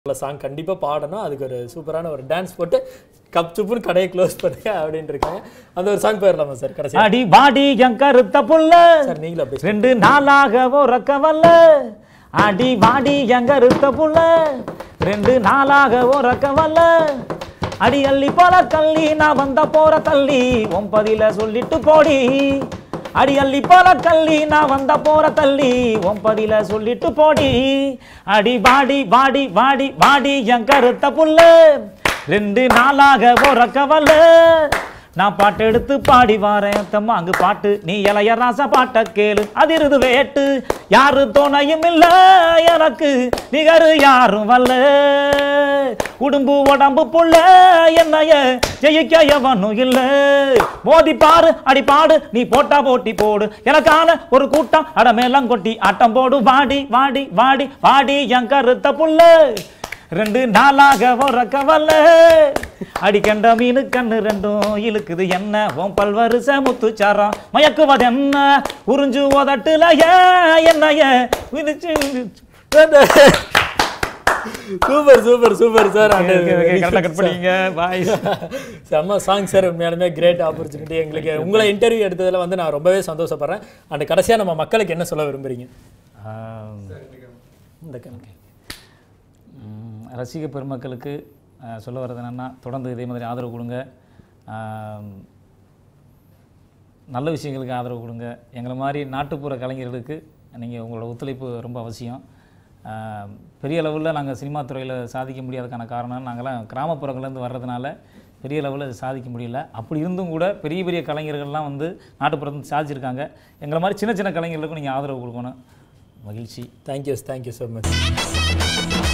song கண்டிப்பா பாடணும் அதுக்கு ஒரு சூப்பரான ஒரு டான்ஸ் போட்டு கப் சுப்புன்னு கடையை க்ளோஸ் பண்ணுங்க அப்படின்னு இருக்காங்க அந்த ஒரு சாங் போயிடலாமா சார் கடைசி அடி வாடி என் கருத்த புள்ள சார் நீங்களும் அப்படி ரெண்டு நாளாக உறக்கவல்ல அடி வாடி என் கருத்த புள்ள ரெண்டு நாளாக உறக்கவல்ல அடி அள்ளி போல தள்ளி நான் வந்த போற தள்ளி ஒன்பதில சொல்லிட்டு போடி அடி அள்ளி போல தள்ளி நான் வந்த போற தள்ளி ஒன்பதில சொல்லிட்டு போடி அடி வாடி வாடி வாடி வாடி என் கருத்த புள்ள ரெண்டு நாளாக உறக்கவல்ல நான் பாட்டு எடுத்து பாடி வாரேன் தம்மாங்கு பாட்டு நீ இளைய ராச பாட்ட கேளு அதிருது வேட்டு யாரு துணையும் இல்ல எனக்கு நிகரு யாரும் வல்ல உடும்பு உடம்பு புள்ள என்னைய ஜெயிக்க எவனும் இல்ல மோதி பாரு அடி பாடு நீ போட்டா போட்டி போடு எனக்கான ஒரு கூட்டம் அட மேலம் கொட்டி ஆட்டம் போடு வாடி வாடி வாடி வாடி என் கருத்த புள்ள ரெண்டு நாளாக உறக்கவல்ல அடிக்கண்ட மீனு கண்ணு ரெண்டும் இழுக்குது என்ன உன் பல்வரிச முத்துச்சாரம் மயக்குவது என்ன உறிஞ்சு உதட்டுல ஏன் என்னைய விதிச்சு சூப்பர் சூப்பர் சூப்பர் சார் கரெக்டாக கட் பண்ணிங்க பாய் செம்ம சாங் சார் உண்மையாலுமே கிரேட் ஆப்பர்ச்சுனிட்டி எங்களுக்கு உங்களை இன்டர்வியூ எடுத்ததுல வந்து நான் ரொம்பவே சந்தோஷப்படுறேன் அண்ட் கடைசியா நம்ம மக்களுக்கு என்ன சொல்ல விரும்புறீங்க இந்த கணக்கு ம், ரசிக பெருமக்களுக்கு அஹ், சொல்ல வர்றது என்னென்னா தொடர்ந்து இதே மாதிரி ஆதரவு கொடுங்க ஆம், நல்ல விஷயங்களுக்கு ஆதரவு கொடுங்க எங்களை மாதிரி நாட்டுப்புற கலைஞர்களுக்கு நீங்கள் உங்களோட ஒத்துழைப்பு ரொம்ப அவசியம் ஆம், பெரிய லெவலில் நாங்கள் சினிமா துறையில் சாதிக்க முடியாததுக்கான காரணம் நாங்கள்லாம் கிராமப்புறங்கள்லேருந்து வர்றதுனால பெரிய லெவலில் சாதிக்க முடியல அப்படி இருந்தும் கூட பெரிய பெரிய கலைஞர்கள்லாம் வந்து நாட்டுப்புறத்து சாதிச்சிருக்காங்க எங்களை மாதிரி சின்ன சின்ன கலைஞர்களுக்கும் நீங்கள் ஆதரவு கொடுக்கணும் மகிழ்ச்சி தேங்க்யூ தேங்க்யூ ஸோ மச்